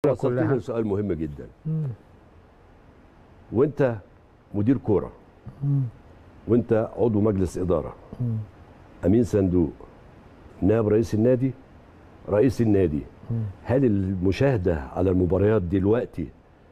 وصلتني كلها لسؤال مهم جدا مم. وانت مدير كوره مم. وانت عضو مجلس اداره مم. امين صندوق نائب رئيس النادي رئيس النادي مم. هل المشاهده على المباريات دلوقتي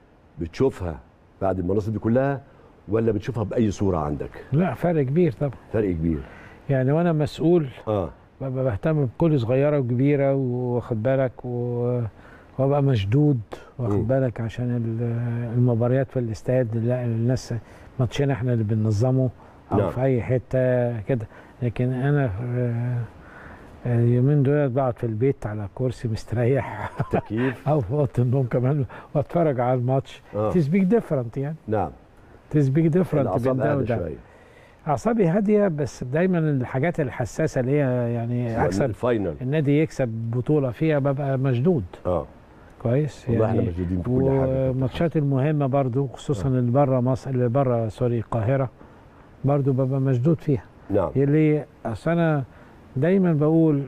بتشوفها بعد المناصب دي كلها ولا بتشوفها باي صوره عندك لا فرق كبير طبعا فرق كبير يعني وانا مسؤول اه ببقى بهتم بكل صغيره وكبيره واخد بالك و- وابقى مشدود مم. واخد بالك عشان ال- المباريات في الاستاد لا الناس ماتشين احنا اللي بننظمه او نعم. في اي حته كده لكن انا آه، آه، اليومين دول بقعد في البيت على كرسي مستريح تكييف او في اوضه النوم كمان واتفرج على الماتش اه تسبيك ديفرنت يعني نعم تسبيك ديفرنت الاعصاب بين ده قاعده وده شويه اعصابي هاديه بس دايما الحاجات الحساسه اللي هي يعني اكسب الفاينل النادي يكسب بطوله فيها ببقى مشدود اه كويس والله احنا يعني مشدودين في كل حاجه والماتشات المهمه برضو خصوصا اللي بره مصر اللي بره سوري القاهره برضو ببقى مشدود فيها نعم اللي اصل انا دايما بقول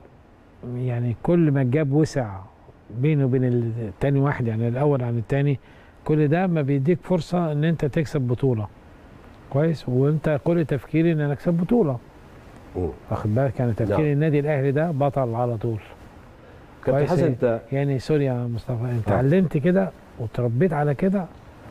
يعني كل ما الجاب وسع بينه وبين التاني واحد يعني الاول عن التاني كل ده ما بيديك فرصه ان انت تكسب بطوله كويس وانت كل تفكيري ان انا اكسب بطوله مم. واخد بالك يعني تفكير نعم. النادي الاهلي ده بطل على طول كابتن كويس حسن إيه؟ انت يعني سوري يا مصطفى انت آه. علمت كده وتربيت على كده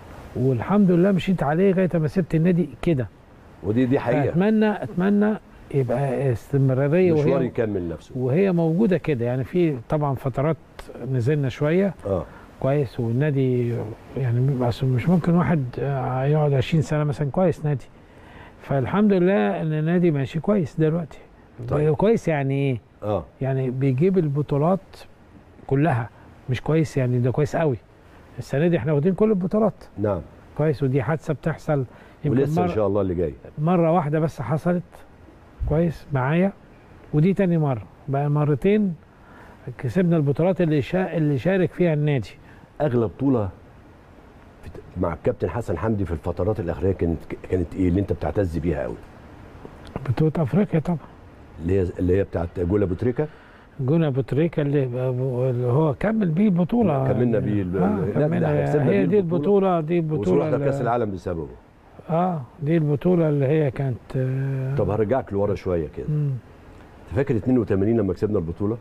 والحمد لله مشيت عليه لغايه ما سبت النادي كده ودي دي حقيقه اتمنى اتمنى يبقى استمراريه مشوار وهي يكمل نفسه وهي موجوده كده يعني في طبعا فترات نزلنا شويه اه كويس والنادي يعني بس مش ممكن واحد آه، يقعد 20 سنه مثلا كويس نادي فالحمد لله ان النادي ماشي كويس دلوقتي طيب. كويس يعني ايه اه يعني بيجيب البطولات كلها مش كويس يعني ده كويس قوي السنه دي احنا واخدين كل البطولات نعم كويس ودي حادثه بتحصل يمكن ولسه ان مره, شاء الله اللي جاي مرة واحده بس حصلت كويس معايا ودي تاني مره بقى مرتين كسبنا البطولات اللي شا... اللي شارك فيها النادي اغلى بطوله في- مع الكابتن حسن حمدي في الفترات الاخيره كانت كانت ايه اللي انت بتعتز بيها قوي بطوله افريقيا طبعا اللي هي اللي هي بتاعت جولا بوتريكا جونا ابو تريكه اللي, اللي هو كمل بيه البطوله كملنا بيه ال- آه لا، ده كملنا احنا كسبنا هي بيه دي البطولة. البطوله دي البطوله وصلنا اللي- كاس العالم بسببه اه دي البطوله اللي هي كانت آه طب هرجعك لورا شويه كده مم. انت فاكر 82 لما كسبنا البطوله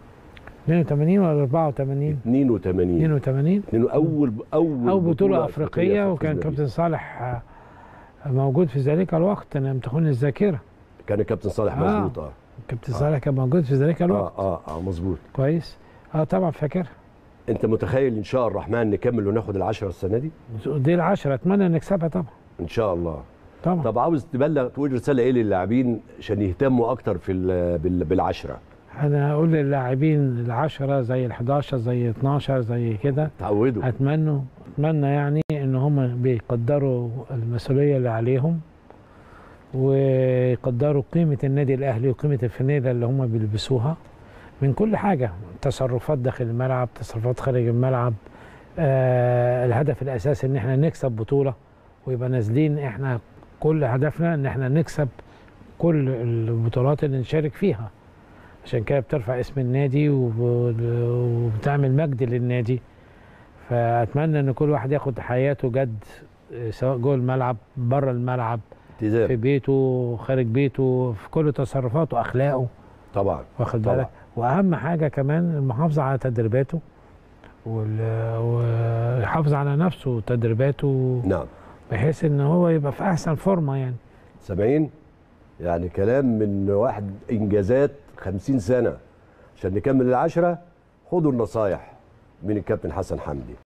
82 ولا 84 82 82 اتنين- اول اول او بطوله افريقيه فزنا وكان بيها. كابتن صالح آه، موجود في ذلك الوقت انا لم تخن الذاكره كان الكابتن صالح آه. مظبوط اه كابتن صالح كان موجود في ذلك الوقت اه اه اه مظبوط كويس اه طبعا فاكر انت متخيل ان شاء الرحمن نكمل وناخد العشرة السنه دي دي العشرة اتمنى نكسبها طبعا ان شاء الله طبعا طب عاوز تبلغ تقول رساله ايه للاعبين عشان يهتموا اكتر في ال- بال- بالعشره انا اقول للاعبين العشرة زي ال11 زي 12 زي كده تعودوا اتمنى اتمنى يعني ان هم بيقدروا المسؤوليه اللي عليهم ويقدروا قيمه النادي الاهلي وقيمه الفانيله اللي هم بيلبسوها من كل حاجه تصرفات داخل الملعب تصرفات خارج الملعب آه الهدف الاساسي ان احنا نكسب بطوله ويبقى نازلين احنا كل هدفنا ان احنا نكسب كل البطولات اللي نشارك فيها عشان كده بترفع اسم النادي وب- وبتعمل مجد للنادي فاتمنى ان كل واحد ياخد حياته جد آه، سواء جوه الملعب بره الملعب في التزام بيته خارج بيته في كل تصرفاته اخلاقه طبعا واخد طبعا. بالك واهم حاجه كمان المحافظه على تدريباته وال- ويحافظ على نفسه وتدريباته نعم بحيث ان هو يبقى في احسن فورمه يعني سامعين يعني كلام من واحد انجازات 50 سنه عشان نكمل العشره خدوا النصايح من الكابتن حسن حمدي